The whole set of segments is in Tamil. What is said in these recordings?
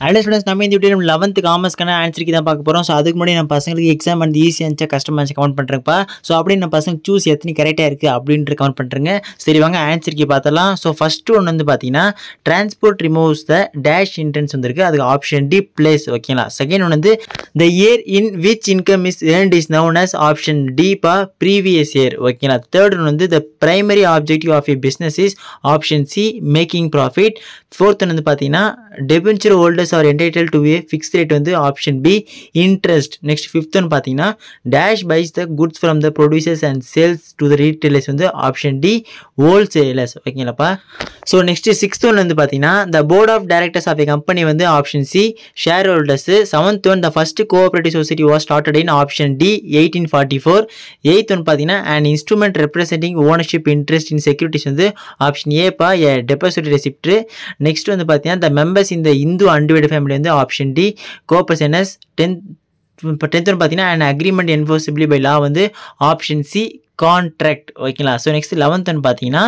அண்ட் ஸ்டூடெண்ட்ஸ் நம்ம இந்த வீடியோ லெவன்த்து காமர்ஸ்க்கான ஆன்சருக்கு தான் பார்க்க போகிறோம் ஸோ அதுக்கு முன்னாடி நம்ம பசங்களுக்கு எக்ஸாம் வந்து ஈஸியாக இருந்துச்சா கஷ்டமாக இருந்துச்சு கமெண்ட் பண்ணுறேன்ப்பா ஸோ அப்படி நம்ம பசங்க சூஸ் எத்தனை கரெக்டாக இருக்குது அப்படின்ட்டு கமெண்ட் பண்ணுறேங்க சரி வாங்க ஆன்சருக்கு பார்த்தலாம் ஸோ ஃபஸ்ட்டு ஒன்று வந்து பார்த்தீங்கன்னா transport removes the dash intense வந்துருக்கு அதுக்கு ஆப்ஷன் டி பிளேஸ் ஓகேங்களா செகண்ட் ஒன்று வந்து the year in which income is earned is known as option D பா ப்ரீவியஸ் இயர் ஓகேங்களா தேர்ட் ஒன்று வந்து the primary objective of a business is option C making profit fourth ஒன்று வந்து பார்த்தீங்கன்னா debenture holders are entitled to a fix rate வந்து option B interest next fifth ஒன்று பார்த்தீங்கன்னா dash wise the goods from the producers and sells to the retailers வந்து ஆப்ஷன் டி ஹோல்சேலர்ஸ் ஓகேங்களாப்பா ஸோ நெக்ஸ்ட் சிக்ஸ்த் ஒன் வந்து பார்த்தீங்கன்னா the board of directors of a company வந்து option C shareholders seventh one the first cooperative society was started in option D eighteen forty four eighth one பார்த்தீங்கன்னா an instrument representing ownership interest in securities வந்து ஆப்ஷன் ஏப்பா ஏ டெபாசிட் ரெசிப்ட் நெக்ஸ்ட் வந்து பார்த்தீங்கன்னா த மெம்பர்ஸ் இந்த இந்து அன்டிவைட் ஃபேமிலி வந்து ஆப்ஷன் டி கோபர்சனஸ் டென்த் இப்போ டென்த் ஒன்று பார்த்தீங்கன்னா an agreement enforceable by law வந்து ஆப்ஷன் சி கான்ட்ராக்ட் ஓகேங்களா ஸோ நெக்ஸ்ட் லெவன்த் ஒன்று பார்த்தீங்கன்னா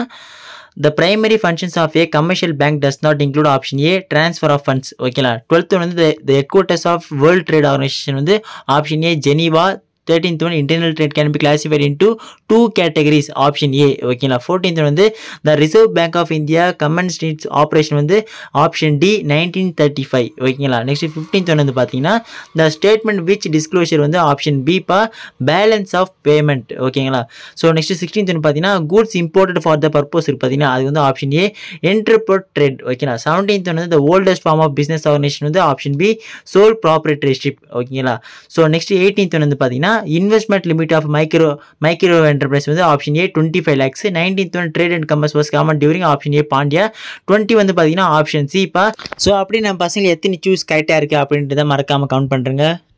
the primary functions of a commercial bank does not include option A transfer of funds ஓகேங்களா டுவெல்த் வந்து the headquarters of world trade organisation வந்து option A Geneva thirteenth one internal trade can be classified into two categories option A ஓகேங்களா ஃபோர்டீன்த் வந்து the reserve bank of India commenced its operation வந்து option D nineteen thirty five ஓகேங்களா நெக்ஸ்ட் ஃபிஃப்டீன்த் ஒன் வந்து பார்த்தீங்கன்னா த ஸ்டேட்மெண்ட் விச் டிஸ்க்ளோஷர் வந்து ஆப்ஷன் பி பா பேலன்ஸ் ஆஃப் பேமெண்ட் ஓகேங்களா ஸோ நெக்ஸ்ட் சிக்ஸ்டீன்த் ஒன்று பார்த்தீங்கன்னா goods imported for the purpose இருக்கு பார்த்தீங்கன்னா அது வந்து ஆப்ஷன் ஏ என்டர்பிரட் ட்ரேட் ஓகேங்களா செவன்டீன்த் வந்து the oldest form of business organisation வந்து ஆப்ஷன் பி சோல் ப்ராப்பரேட்டரிஷிப் ஓகேங்களா ஸோ நெக்ஸ்ட் எயிட்டீன்த் வந்து பார்த்தீங்கன்னா investment limit of micro micro enterprise வந்து option A twenty five lakhs nineteenth one trade and commerce was common during option A Pandya twenty வந்து பார்த்தீங்கன்னா ஆப்ஷன் சிப்பா ஸோ அப்படி நம்ம பசங்க எத்தனை சூஸ் கரெக்டாக இருக்குது அப்படின்றத மறக்காமல் கவுண்ட் பண்ணுறேங்க